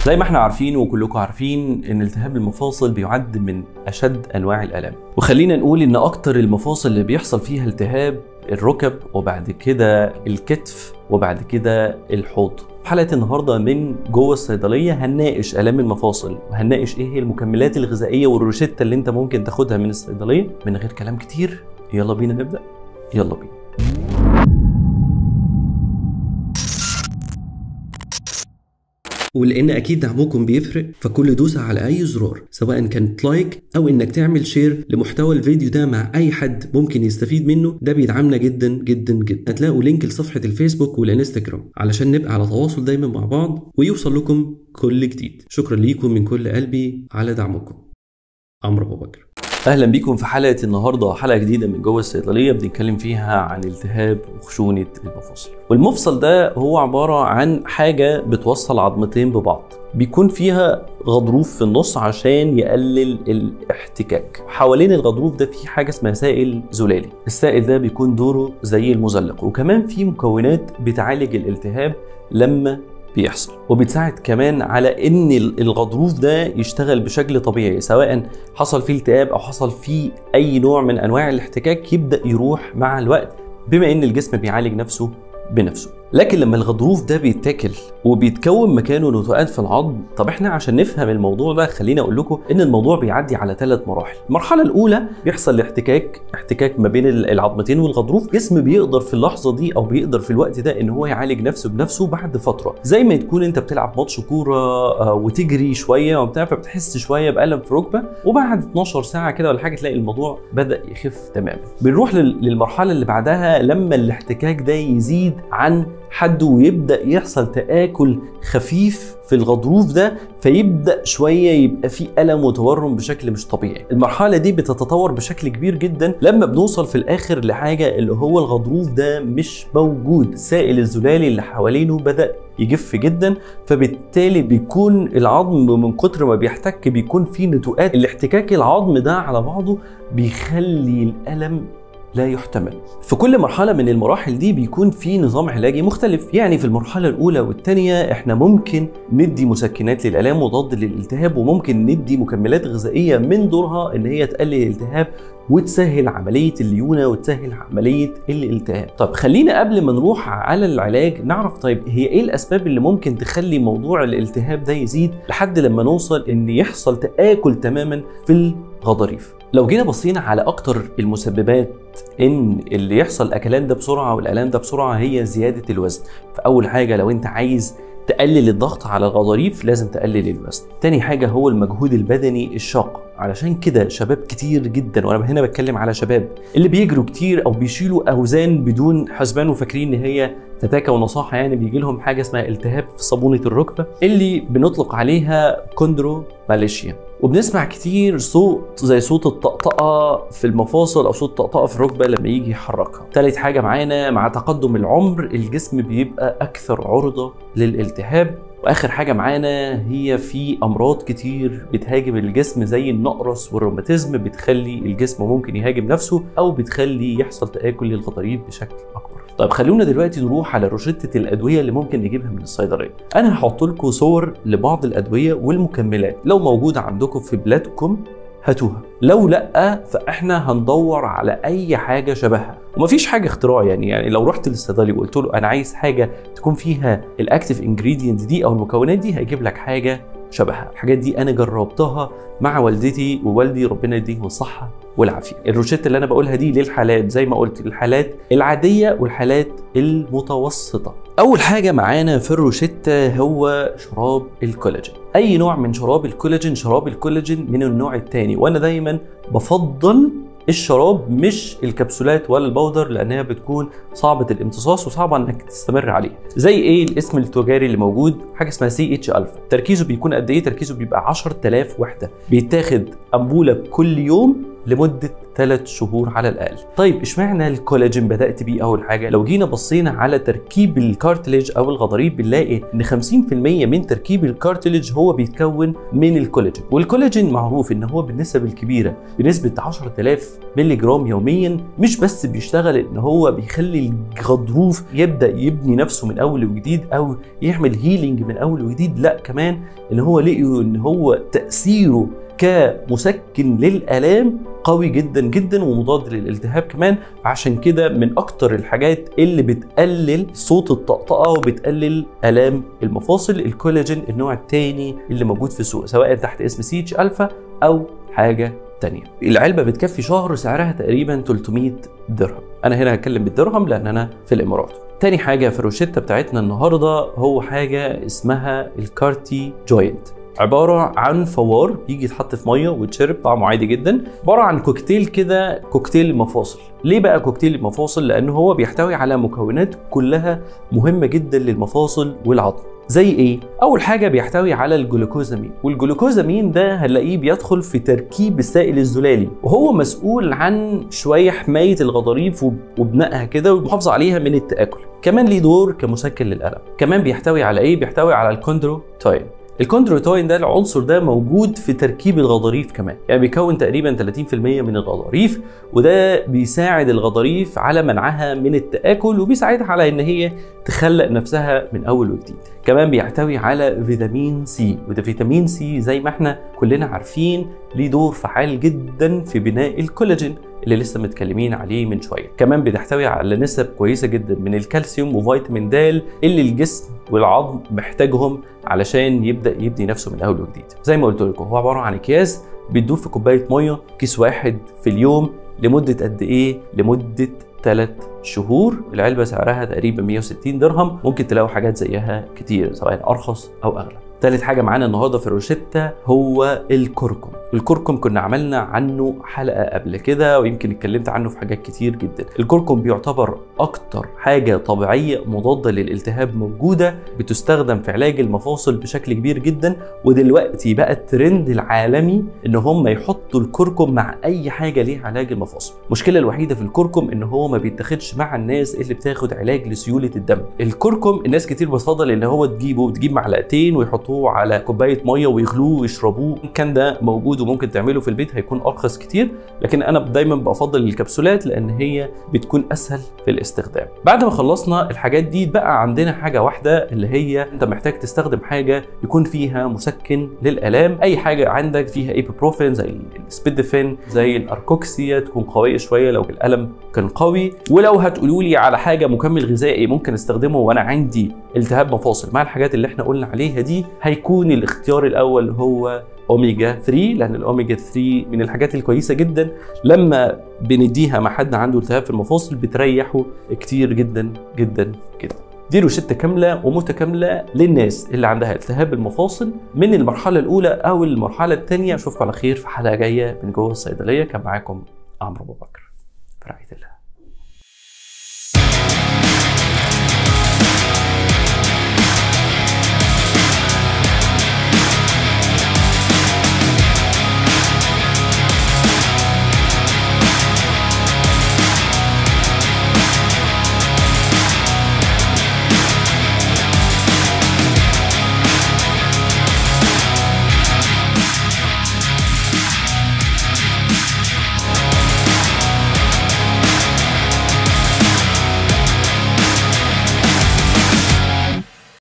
زي ما احنا عارفين وكلكم عارفين ان التهاب المفاصل بيعد من اشد انواع الالام وخلينا نقول ان اكتر المفاصل اللي بيحصل فيها التهاب الركب وبعد كده الكتف وبعد كده الحوض حلقه النهارده من جوه الصيدليه هنناقش الام المفاصل وهنناقش ايه هي المكملات الغذائيه والروشته اللي انت ممكن تاخدها من الصيدليه من غير كلام كتير يلا بينا نبدا يلا بينا ولان اكيد دعمكم بيفرق فكل دوسه على اي زرار سواء كانت لايك او انك تعمل شير لمحتوى الفيديو ده مع اي حد ممكن يستفيد منه ده بيدعمنا جدا جدا جدا هتلاقوا لينك لصفحه الفيسبوك والانستجرام علشان نبقى على تواصل دايما مع بعض ويوصل لكم كل جديد شكرا ليكم من كل قلبي على دعمكم عمرو ابو بكر اهلا بيكم في حلقه النهارده حلقه جديده من جوه الصيدليه بنتكلم فيها عن التهاب وخشونه المفاصل والمفصل ده هو عباره عن حاجه بتوصل عظمتين ببعض بيكون فيها غضروف في النص عشان يقلل الاحتكاك حوالين الغضروف ده في حاجه اسمها سائل زلالي السائل ده بيكون دوره زي المزلق وكمان في مكونات بتعالج الالتهاب لما بيحصل وبتساعد كمان على ان الغضروف ده يشتغل بشكل طبيعي سواء حصل فيه التهاب او حصل فيه اي نوع من انواع الاحتكاك يبدا يروح مع الوقت بما ان الجسم بيعالج نفسه بنفسه لكن لما الغضروف ده بيتاكل وبيتكون مكانه نتوءات في العظم طب احنا عشان نفهم الموضوع ده خليني اقول لكم ان الموضوع بيعدي على ثلاث مراحل المرحله الاولى بيحصل الاحتكاك احتكاك ما بين العظمتين والغضروف جسم بيقدر في اللحظه دي او بيقدر في الوقت ده ان هو يعالج نفسه بنفسه بعد فتره زي ما تكون انت بتلعب ماتش كوره وتجري شويه وبتاع فبتحس شويه بالم في ركبه وبعد 12 ساعه كده ولا حاجه تلاقي الموضوع بدا يخف تماما بنروح للمرحله اللي بعدها لما الاحتكاك ده يزيد عن حد ويبدا يحصل تاكل خفيف في الغضروف ده فيبدا شويه يبقى في الم وتورم بشكل مش طبيعي المرحله دي بتتطور بشكل كبير جدا لما بنوصل في الاخر لحاجه اللي هو الغضروف ده مش موجود السائل الزلالي اللي حوالينه بدا يجف جدا فبالتالي بيكون العظم من كتر ما بيحتك بيكون فيه نتوءات الاحتكاك العظم ده على بعضه بيخلي الالم لا يحتمل في كل مرحلة من المراحل دي بيكون في نظام علاجي مختلف يعني في المرحلة الأولى والثانية احنا ممكن ندي مسكنات للآلام مضاد للالتهاب وممكن ندي مكملات غذائية من دورها إن هي تقلل الالتهاب وتسهل عملية الليونة وتسهل عملية الالتهاب طب خلينا قبل ما نروح على العلاج نعرف طيب هي ايه الأسباب اللي ممكن تخلي موضوع الالتهاب ده يزيد لحد لما نوصل إن يحصل تآكل تماما في الغضاريف لو جينا بصينا على اكتر المسببات ان اللي يحصل اكلان ده بسرعه والالام ده بسرعه هي زياده الوزن فاول حاجه لو انت عايز تقلل الضغط على الغضاريف لازم تقلل الوزن تاني حاجة هو المجهود البدني الشاق علشان كده شباب كتير جدا وانا هنا بتكلم على شباب اللي بيجروا كتير او بيشيلوا اوزان بدون حسبان وفاكرين ان هي تتاكا ونصاحه يعني بيجي لهم حاجه اسمها التهاب في صابونه الركبه اللي بنطلق عليها كوندرو ماليشيا وبنسمع كتير صوت زي صوت الطقطقه في المفاصل او صوت الطقطقه في الركبه لما يجي يحركها تالت حاجه معانا مع تقدم العمر الجسم بيبقى اكثر عرضه للالتهاب واخر حاجه معانا هي في امراض كتير بتهاجم الجسم زي النقرس والروماتيزم بتخلي الجسم ممكن يهاجم نفسه او بتخلي يحصل تاكل للغضاريف بشكل اكبر طيب خلونا دلوقتي نروح على روشتة الأدوية اللي ممكن نجيبها من الصيدلية. أنا هحط لكم صور لبعض الأدوية والمكملات لو موجودة عندكم في بلادكم هاتوها لو لا فاحنا هندور على اي حاجه شبهها ومفيش حاجه اختراع يعني يعني لو رحت للصيدلي وقلت له انا عايز حاجه تكون فيها الاكتيف انجريدينت دي او المكونات دي هيجيب لك حاجه شبهها الحاجات دي انا جربتها مع والدتي ووالدي ربنا يديهم الصحه والعافيه الروشته اللي انا بقولها دي للحالات زي ما قلت الحالات العاديه والحالات المتوسطه اول حاجه معانا في الروشته هو شراب الكولاجين اي نوع من شراب الكولاجين شراب الكولاجين من النوع الثاني وانا دايما بفضل الشراب مش الكبسولات ولا البودر لانها بتكون صعبه الامتصاص وصعبه انك تستمر عليها زي ايه الاسم التجاري اللي موجود حاجه اسمها سي اتش الفا تركيزه بيكون قد ايه تركيزه بيبقى 10000 وحده بيتاخد انبوله كل يوم لمده 3 شهور على الاقل طيب اشمعنى الكولاجين بدات بيه اول حاجه لو جينا بصينا على تركيب الكارتليج او الغضاريف بنلاقي ان 50% من تركيب الكارتليج هو بيتكون من الكولاجين والكولاجين معروف ان هو بالنسب الكبيره بنسبه 10000 مللي جرام يوميا مش بس بيشتغل ان هو بيخلي الغضروف يبدا يبني نفسه من اول وجديد او يعمل هيلينج من اول وجديد لا كمان ان هو لقيوا ان هو تاثيره كمسكن للالام قوي جدا جدا ومضاد للالتهاب كمان عشان كده من اكتر الحاجات اللي بتقلل صوت الطقطقه وبتقلل الام المفاصل الكولاجين النوع الثاني اللي موجود في السوق سواء تحت اسم سي اتش الفا او حاجه تانية العلبة بتكفي شهر سعرها تقريبا 300 درهم أنا هنا هتكلم بالدرهم لأن أنا في الإمارات تاني حاجة في الروشتة بتاعتنا النهاردة هو حاجة اسمها الكارتي جوينت عبارة عن فوار بيجي يتحط في مية ويتشرب طعمه عادي جدا عبارة عن كوكتيل كده كوكتيل المفاصل ليه بقى كوكتيل المفاصل لأنه هو بيحتوي على مكونات كلها مهمة جدا للمفاصل والعظم زي ايه؟ اول حاجه بيحتوي على الجلوكوزامين والجلوكوزامين ده هنلاقيه بيدخل في تركيب السائل الزلالي وهو مسؤول عن شويه حمايه الغضاريف وبنائها كده والمحافظه عليها من التاكل كمان ليه دور كمسكن للالم كمان بيحتوي على ايه بيحتوي على الكوندروتاين الكوندروتاين ده العنصر ده موجود في تركيب الغضاريف كمان يعني بيكون تقريبا 30% من الغضاريف وده بيساعد الغضاريف على منعها من التآكل وبيساعدها على ان هي تخلق نفسها من اول وجديد كمان بيحتوي على فيتامين سي وده فيتامين سي زي ما احنا كلنا عارفين ليه دور فعال جدا في بناء الكولاجين اللي لسه متكلمين عليه من شويه كمان بتحتوي على نسب كويسه جدا من الكالسيوم وفيتامين د اللي الجسم والعظم محتاجهم علشان يبدا يبني نفسه من اول وجديد زي ما قلت لكم هو عباره عن اكياس بتدوب في كوبايه ميه كيس واحد في اليوم لمده قد ايه لمده ثلاث شهور العلبه سعرها تقريبا 160 درهم ممكن تلاقوا حاجات زيها كتير سواء ارخص او اغلى تالت حاجة معانا النهاردة في الروشتة هو الكركم الكركم كنا عملنا عنه حلقة قبل كده ويمكن اتكلمت عنه في حاجات كتير جدا الكركم بيعتبر أكتر حاجة طبيعية مضادة للالتهاب موجودة بتستخدم في علاج المفاصل بشكل كبير جدا ودلوقتي بقى الترند العالمي ان هم يحطوا الكركم مع اي حاجة ليها علاج المفاصل المشكلة الوحيدة في الكركم ان هو ما بيتاخدش مع الناس اللي بتاخد علاج لسيولة الدم الكركم الناس كتير بتفضل ان هو تجيبه وتجيب معلقتين ويحطوه يحطوه على كوبايه ميه ويغلوه ويشربوه كان ده موجود وممكن تعمله في البيت هيكون ارخص كتير لكن انا دايما بفضل الكبسولات لان هي بتكون اسهل في الاستخدام بعد ما خلصنا الحاجات دي بقى عندنا حاجه واحده اللي هي انت محتاج تستخدم حاجه يكون فيها مسكن للالام اي حاجه عندك فيها ايبوبروفين زي السبيدفين زي الاركوكسيا تكون قويه شويه لو الالم كان قوي ولو هتقولوا لي على حاجه مكمل غذائي ممكن استخدمه وانا عندي التهاب مفاصل مع الحاجات اللي احنا قلنا عليها دي هيكون الاختيار الاول هو اوميجا 3 لان الاوميجا 3 من الحاجات الكويسه جدا لما بنديها مع حد عنده التهاب في المفاصل بتريحه كتير جدا جدا جدا دي روشته كامله ومتكامله للناس اللي عندها التهاب المفاصل من المرحله الاولى او المرحله الثانيه اشوفكم على خير في حلقه جايه من جوه الصيدليه كان معاكم عمرو ابو بكر في رعايه الله